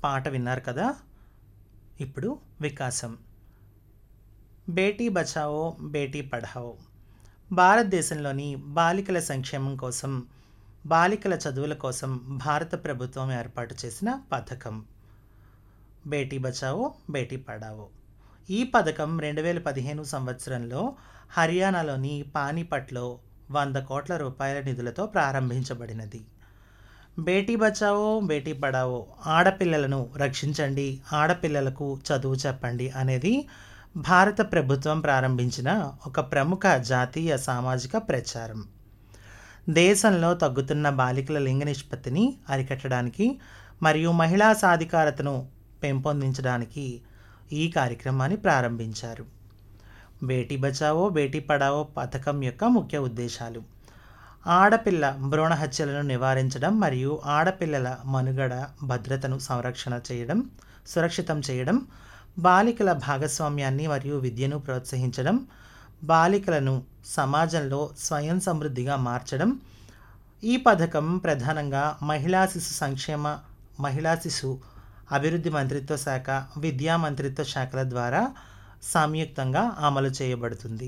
పాట విన్నారు కదా ఇప్పుడు వికాసం బేటీ బచావో బేటీ పఢావో భారతదేశంలోని బాలికల సంక్షేమం కోసం బాలికల చదువుల కోసం భారత ప్రభుత్వం ఏర్పాటు చేసిన పథకం బేటీ బచావో బేటీ పడావో ఈ పథకం రెండు వేల పదిహేను సంవత్సరంలో హర్యానాలోని పానీపట్లో వంద కోట్ల రూపాయల నిధులతో ప్రారంభించబడినది బేటీ బచావో బేటీ పడావో ఆడపిల్లలను రక్షించండి ఆడపిల్లలకు చదువు చెప్పండి అనేది భారత ప్రభుత్వం ప్రారంభించిన ఒక ప్రముఖ జాతీయ సామాజిక ప్రచారం దేశంలో తగ్గుతున్న బాలికల లింగ నిష్పత్తిని అరికట్టడానికి మరియు మహిళా సాధికారతను పెంపొందించడానికి ఈ కార్యక్రమాన్ని ప్రారంభించారు బేటీ బచావో బేటీ పడావో పథకం యొక్క ముఖ్య ఉద్దేశాలు ఆడపిల్ల భ్రూణ హత్యలను నివారించడం మరియు ఆడపిల్లల మనుగడ భద్రతను సంరక్షణ చేయడం సురక్షితం చేయడం బాలికల భాగస్వామ్యాన్ని మరియు విద్యను ప్రోత్సహించడం బాలికలను సమాజంలో స్వయం సమృద్ధిగా మార్చడం ఈ పథకం ప్రధానంగా మహిళా శిశు సంక్షేమ మహిళా శిశు అభివృద్ధి మంత్రిత్వ శాఖ విద్యా మంత్రిత్వ శాఖల ద్వారా సంయుక్తంగా అమలు చేయబడుతుంది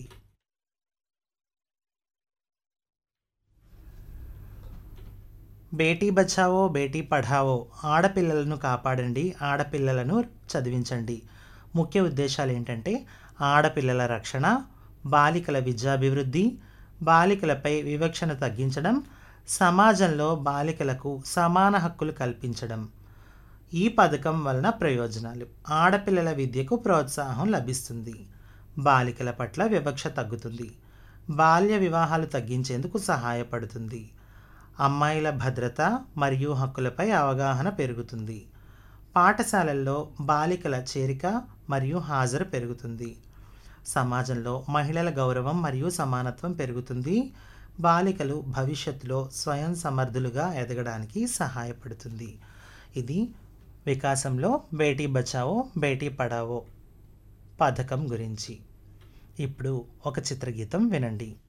బేటీ బచావో బేటీ పఢావో ఆడపిల్లలను కాపాడండి ఆడపిల్లలను చదివించండి ముఖ్య ఉద్దేశాలు ఏంటంటే ఆడపిల్లల రక్షణ బాలికల విద్యాభివృద్ధి బాలికలపై వివక్షను తగ్గించడం సమాజంలో బాలికలకు సమాన హక్కులు కల్పించడం ఈ పథకం వలన ప్రయోజనాలు ఆడపిల్లల విద్యకు ప్రోత్సాహం లభిస్తుంది బాలికల పట్ల వివక్ష తగ్గుతుంది బాల్య వివాహాలు తగ్గించేందుకు సహాయపడుతుంది అమ్మాయిల భద్రత మరియు హక్కులపై అవగాహన పెరుగుతుంది పాఠశాలల్లో బాలికల చేరిక మరియు హాజరు పెరుగుతుంది సమాజంలో మహిళల గౌరవం మరియు సమానత్వం పెరుగుతుంది బాలికలు భవిష్యత్తులో స్వయం సమర్థులుగా ఎదగడానికి సహాయపడుతుంది ఇది వికాసంలో బేటీ బచావో బేటీ పడావో పథకం గురించి ఇప్పుడు ఒక చిత్రగీతం వినండి